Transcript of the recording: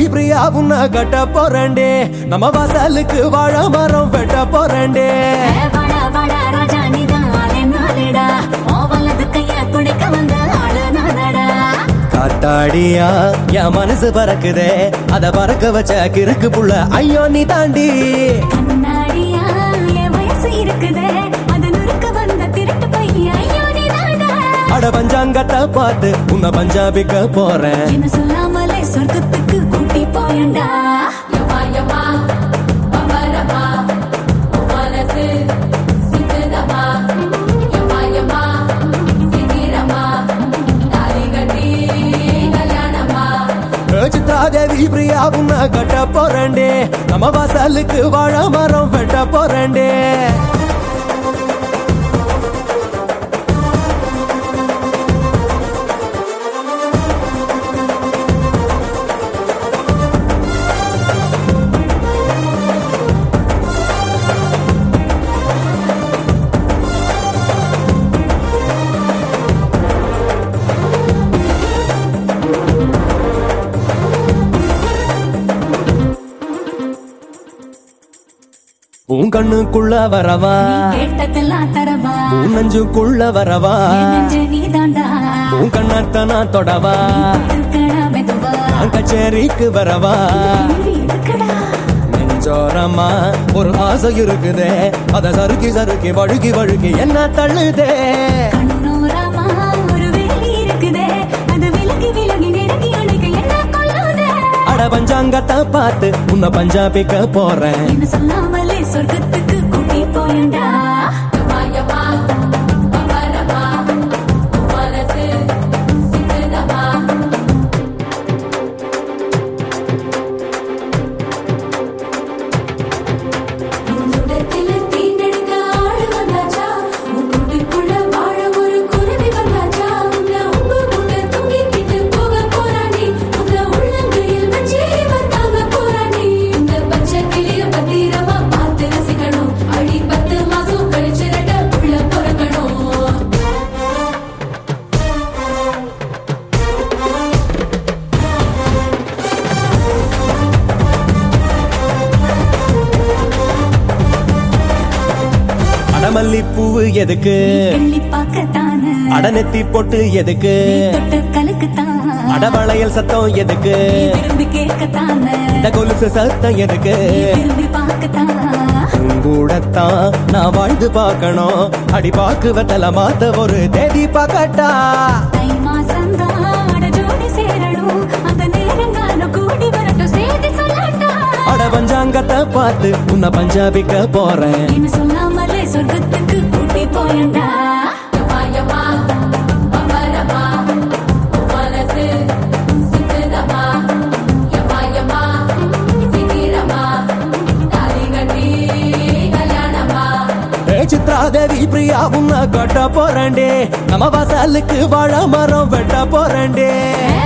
பிரியா உன்னை கட்ட போறேன்டே நம்ம வாசலுக்கு வாழ மரம் வெட்ட போறேன்டே வாடா வாடா ராஜா நீதான் ஆளே நாளேடா ஓ வலது கைய குடிக்க வந்த ஆளு நானடா காத்தாடியா என் மனசு பறக்குதே அத பறக்க வச்ச கிறுக்கு புள்ள ஐயோ நீ தாண்டி கண்ணாடியா என் வயசு இருக்குதே அது நுறுக்க வந்த திருட்டு பையன் ஐயோ நீ அட பஞ்சாங்கத்தை பார்த்து உன்னை பஞ்சாபிக்க போறேன் என்ன சொல்லாமலே சொர்க்கத்துக்கு கூட்டி போயண்டா யமா யமா பம்பரமா மனசு சித்ததமா யமா யமா சித்திரமா தாலி கட்டி கல்யாணமா சித்ராதேவி பிரியா உன்னை கட்ட போறேன்டே நம்ம வாசலுக்கு வாழ மரம் வெட்ட போறேன்டே உன் கண்ணுக்குள்ள வரவா கேட்டதெல்லாம் தரவா உன் நெஞ்சுக்குள்ள வரவா என் நெஞ்சு நீதாண்டா உன் கண்ணத்தை நான் தொடவா இருக்கடா மெதுவா நான் கச்சேரிக்கு வரவா இருக்கடா நெஞ்சோரமா ஒரு ஆசை இருக்குதே அத சறுக்கி சறுக்கி வழுக்கி வழுக்கி என்ன தள்ளுதே கண்ணோரமா ஒரு வேலி இருக்குதே அது விலகி விலகி நெருங்கி அணைக்க என்ன கொள்ளுதே அட பஞ்சாங்கத்தை பார்த்து உன்னை பஞ்சாபிக்க போறேன் என்ன சொல்லாமலே சொர்க்கத்துக்கு கூட்டி போயண்டா யமா யமா பம்பரமா மனசு சித்ததமா உன்னுடத்தில தீண்டெடுக்க ஆடு வந்தாச்சா உன் கூட்டுக்குள்ள வாழ ஒரு குருவி வந்தாச்சா உன்னை உப்பு மூட்டை தூக்கிக்கிட்டு போக போறானே உன்னை உள்ளங்கையில் வச்சு வந்தாங்க போறானே இந்த பச்சை கிளிய பத்திரமா பார்த்து ரசிக்கணும் அடி பத்து மாசம் கழிச்சு ரெட்ட புள்ள பிறக்கணும் அடமல்லி பூவு எதுக்கு கிள்ளி பார்க்கத்தானே அடநெத்தி பொட்டு எதுக்கு தொட்டு கலக்குத்தான் அடவளையல் சத்தம் எதுக்கு விரும்பி கேட்கத்தானே இந்த கொலுசு சத்தம் எதுக்கு விரும்பி பார்க்கத்தான் உன் கூடத்தான் நான் வாழ்ந்து பார்க்கணும் அடி பாக்கு வெத்தல மாத்த ஒரு தேதி பார்க்கட்டா தை மாசம்தான் அட ஜோடி சேரணும் அந்த நேரங்காலம் கூடி வரட்டும் சேர்த்து சொல்லட்டா அட பஞ்சாங்கத்தை பார்த்து உன்னை பஞ்சாபிக்க போறேன் என்ன சொல்லாமலே சொர்க்கத்துக்கு கூட்டி போயண்டா யமா யமா பம்பரமா மனசு சித்ததமா யமா யமா சித்திரமா தாலி கட்டி கல்யாணமா ஏ சித்ராதேவி பிரியா உன்னை கட்ட போறேன்டே நம்ம வாசலுக்கு வாழ மரம் வெட்ட போறேன்டே ஏ